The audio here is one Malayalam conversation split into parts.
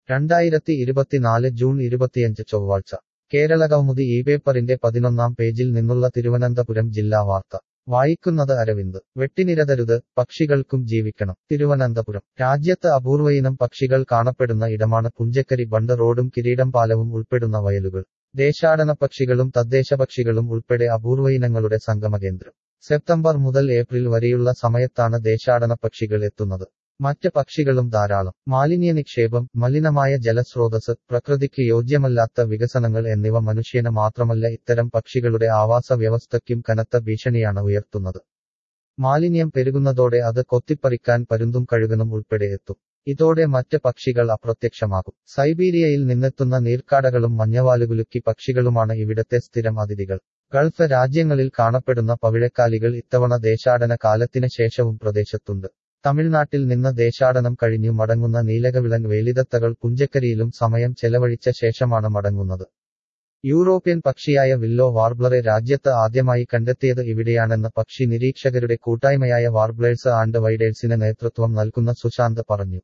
രണ്ടായിരത്തി ഇരുപത്തിനാല് ജൂൺ ഇരുപത്തിയഞ്ച് ചൊവ്വാഴ്ച കേരള കൗമുദി ഈ പേപ്പറിന്റെ പതിനൊന്നാം പേജിൽ നിന്നുള്ള തിരുവനന്തപുരം ജില്ലാ വാർത്ത വായിക്കുന്നത് അരവിന്ദ് വെട്ടിനിരതരുത് പക്ഷികൾക്കും ജീവിക്കണം തിരുവനന്തപുരം രാജ്യത്ത് അപൂർവയിനം പക്ഷികൾ കാണപ്പെടുന്ന ഇടമാണ് പുഞ്ചക്കരി ബണ്ട് റോഡും കിരീടം പാലവും ഉൾപ്പെടുന്ന വയലുകൾ ദേശാടന പക്ഷികളും തദ്ദേശ പക്ഷികളും ഉൾപ്പെടെ അപൂർവയിനങ്ങളുടെ സംഗമകേന്ദ്രം സെപ്റ്റംബർ മുതൽ ഏപ്രിൽ വരെയുള്ള സമയത്താണ് ദേശാടന പക്ഷികൾ എത്തുന്നത് മറ്റ് പക്ഷികളും ധാരാളം മാലിന്യ നിക്ഷേപം മലിനമായ ജലസ്രോതസ് പ്രകൃതിക്ക് യോജ്യമല്ലാത്ത വികസനങ്ങൾ എന്നിവ മനുഷ്യന് മാത്രമല്ല ഇത്തരം പക്ഷികളുടെ ആവാസ വ്യവസ്ഥയ്ക്കും കനത്ത ഭീഷണിയാണ് ഉയർത്തുന്നത് മാലിന്യം പെരുകുന്നതോടെ അത് കൊത്തിപ്പറിക്കാൻ പരുന്തും കഴുകനും ഉൾപ്പെടെ എത്തും ഇതോടെ മറ്റ് പക്ഷികൾ അപ്രത്യക്ഷമാകും സൈബീരിയയിൽ നിന്നെത്തുന്ന നീർക്കാടകളും മഞ്ഞവാലുകുലുക്കി പക്ഷികളുമാണ് ഇവിടത്തെ സ്ഥിരം അതിഥികൾ ഗൾഫ് രാജ്യങ്ങളിൽ കാണപ്പെടുന്ന പവിഴക്കാലികൾ ഇത്തവണ ദേശാടന കാലത്തിന് ശേഷവും പ്രദേശത്തുണ്ട് തമിഴ്നാട്ടിൽ നിന്ന് ദേശാടനം കഴിഞ്ഞു മടങ്ങുന്ന നീലകവിളൻ വേലിതത്തകൾ പുഞ്ചക്കരിയിലും സമയം ചെലവഴിച്ച ശേഷമാണ് മടങ്ങുന്നത് യൂറോപ്യൻ പക്ഷിയായ വില്ലോ വാർബ്ലറെ രാജ്യത്ത് ആദ്യമായി കണ്ടെത്തിയത് ഇവിടെയാണെന്ന് പക്ഷി നിരീക്ഷകരുടെ കൂട്ടായ്മയായ വാർബ്ലേഴ്സ് ആൻഡ് വൈഡേഴ്സിന് നേതൃത്വം നൽകുന്ന സുശാന്ത് പറഞ്ഞു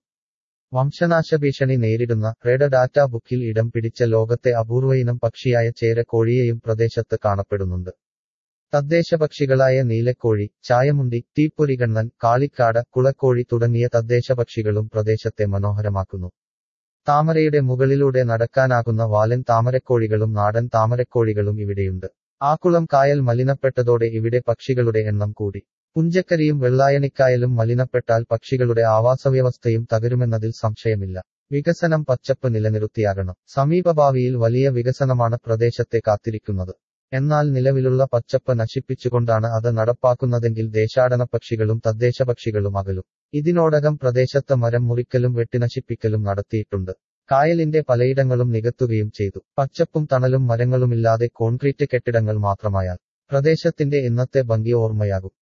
വംശനാശ ഭീഷണി നേരിടുന്ന റെഡ് ഡാറ്റ ബുക്കിൽ ഇടം പിടിച്ച ലോകത്തെ അപൂർവയിനം പക്ഷിയായ ചേരക്കോഴിയെയും പ്രദേശത്ത് കാണപ്പെടുന്നുണ്ട് തദ്ദേശ പക്ഷികളായ നീലക്കോഴി ചായമുണ്ടി തീപ്പൊരികണ്ണൻ കാളിക്കാട കുളക്കോഴി തുടങ്ങിയ തദ്ദേശ പക്ഷികളും പ്രദേശത്തെ മനോഹരമാക്കുന്നു താമരയുടെ മുകളിലൂടെ നടക്കാനാകുന്ന വാലൻ താമരക്കോഴികളും നാടൻ താമരക്കോഴികളും ഇവിടെയുണ്ട് ആക്കുളം കായൽ മലിനപ്പെട്ടതോടെ ഇവിടെ പക്ഷികളുടെ എണ്ണം കൂടി പുഞ്ചക്കരിയും വെള്ളായണിക്കായലും മലിനപ്പെട്ടാൽ പക്ഷികളുടെ ആവാസവ്യവസ്ഥയും തകരുമെന്നതിൽ സംശയമില്ല വികസനം പച്ചപ്പ് നിലനിർത്തിയാകണം സമീപഭാവിയിൽ വലിയ വികസനമാണ് പ്രദേശത്തെ കാത്തിരിക്കുന്നത് എന്നാൽ നിലവിലുള്ള പച്ചപ്പ് നശിപ്പിച്ചുകൊണ്ടാണ് അത് നടപ്പാക്കുന്നതെങ്കിൽ ദേശാടന പക്ഷികളും തദ്ദേശ പക്ഷികളും അകലും ഇതിനോടകം പ്രദേശത്ത് മരം മുറിക്കലും വെട്ടിനശിപ്പിക്കലും നടത്തിയിട്ടുണ്ട് കായലിന്റെ പലയിടങ്ങളും നികത്തുകയും ചെയ്തു പച്ചപ്പും തണലും മരങ്ങളുമില്ലാതെ കോൺക്രീറ്റ് കെട്ടിടങ്ങൾ മാത്രമായാൽ പ്രദേശത്തിന്റെ ഇന്നത്തെ ഭംഗി ഓർമ്മയാകും